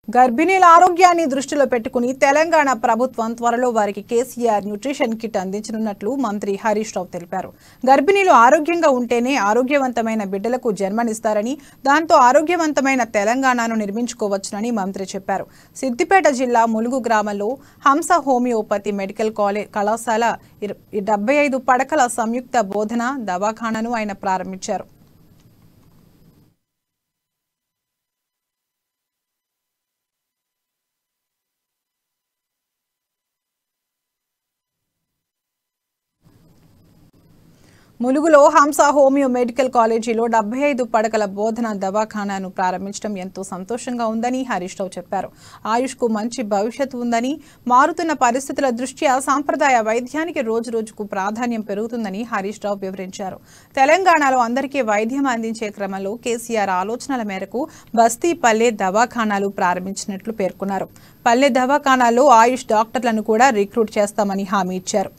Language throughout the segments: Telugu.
గర్భిణీల ఆరోగ్యాన్ని దృష్టిలో పెట్టుకుని తెలంగాణ ప్రభుత్వం త్వరలో వారికి కేసీఆర్ న్యూట్రిషన్ కిట్ అందించనున్నట్లు మంత్రి హరీష్ రావు తెలిపారు గర్భిణీలు ఆరోగ్యంగా ఉంటేనే ఆరోగ్యవంతమైన బిడ్డలకు జన్మనిస్తారని దాంతో ఆరోగ్యవంతమైన తెలంగాణను నిర్మించుకోవచ్చునని మంత్రి చెప్పారు సిద్దిపేట జిల్లా ములుగు గ్రామంలో హంస హోమియోపతి మెడికల్ కాలేజ్ కళాశాల ఇర- డెబ్బై ఐదు పడకల సంయుక్త బోధన దవాఖానను ఆయన ప్రారంభించారు ములుగులో హంస హోమియో మెడికల్ కాలేజీలో డెబ్బై ఐదు పడకల బోధన దవాఖానాను ప్రారంభించడం ఎంతో సంతోషంగా ఉందని హరీష్ రావు చెప్పారు ఆయుష్కు మంచి భవిష్యత్తు ఉందని మారుతున్న పరిస్థితుల దృష్ట్యా సాంప్రదాయ వైద్యానికి రోజు రోజుకు ప్రాధాన్యం పెరుగుతుందని హరీష్ రావు వివరించారు తెలంగాణలో అందరికీ వైద్యం అందించే క్రమంలో కేసీఆర్ ఆలోచనల మేరకు బస్తీ పల్లె దవాఖానాలు ప్రారంభించినట్లు పేర్కొన్నారు పల్లె దవాఖానాల్లో ఆయుష్ డాక్టర్లను కూడా రిక్రూట్ చేస్తామని హామీ ఇచ్చారు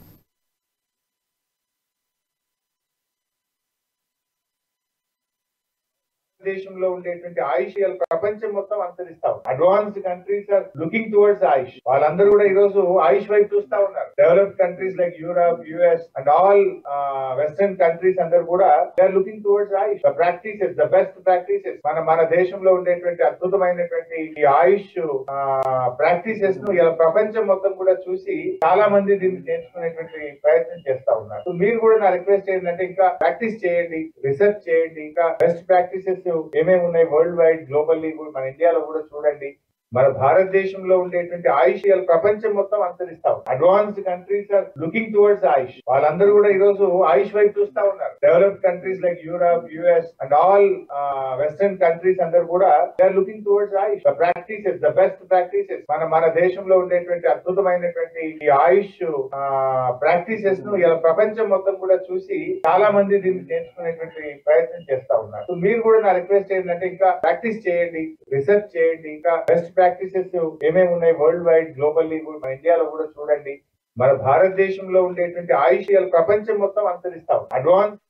దేశంలో ఉండేటువంటి ఆయుష్ ఇవాళ ప్రపంచం మొత్తం అనుసరిస్తా advance countries are looking towards Ayush వాళ్ళందరూ కూడా ఈ రోజు ఆయుష్ వైపు చూస్తా ఉన్నారు developed countries like Europe US and all western countries అందరూ కూడా they are looking towards Ayush the practices the best practices మన మన దేశంలో ఉండేటువంటి అద్భుతమైనటువంటి ఈ ఆయుష్ ప్రాక్టీసెస్ ను ఇలా ప్రపంచం మొత్తం కూడా చూసి చాలా మంది దీన్ని నేర్చుకునేటువంటి ప్రయత్నం చేస్తా ఉన్నారు సో మీరు కూడా నా రిక్వెస్ట్ ఏంటంటే ఇంకా ప్రాక్టీస్ చేయండి రీసెర్చ్ చేయండి ఇంకా బెస్ట్ ప్రాక్టీసెస్ ఏమేమి ఉన్నాయి వరల్డ్ వైడ్ గ్లోబల్లీ మన ఇండియాలో కూడా చూడండి మన భారతదేశంలో ఉండేటువంటి ఆయుష్ ఇవాళ ప్రపంచం మొత్తం అనుసరిస్తా advance countries are looking towards Ayush వాళ్ళందరూ కూడా ఈ రోజు ఆయుష్ వైపు చూస్తా ఉన్నారు developed countries like Europe US and all western countries అందరూ కూడా they are looking towards Ayush the practices the best practices మన మన దేశంలో ఉండేటువంటి అద్భుతమైనటువంటి ఈ ఆయుష్ ప్రాక్టీసెస్ ను ఇలా ప్రపంచం మొత్తం కూడా చూసి చాలా మంది దీన్ని నేర్చుకునేటువంటి ప్రయత్నం చేస్తా ఉన్నారు సో మీరు కూడా నా రిక్వెస్ట్ ఏంటంటే ఇంకా ప్రాక్టీస్ చేయండి రీసెర్చ్ చేయండి ఇంకా బెస్ట్ ప్రాక్టీసెస్ ఏమేమి ఉన్నాయి వరల్డ్ వైడ్ గ్లోబల్లీ మన ఇండియాలో కూడా చూడండి మన భారతదేశంలో ఉండేటువంటి ఆయుష్ ఇవాళ ప్రపంచం మొత్తం అనుసరిస్తా అడ్వాన్స్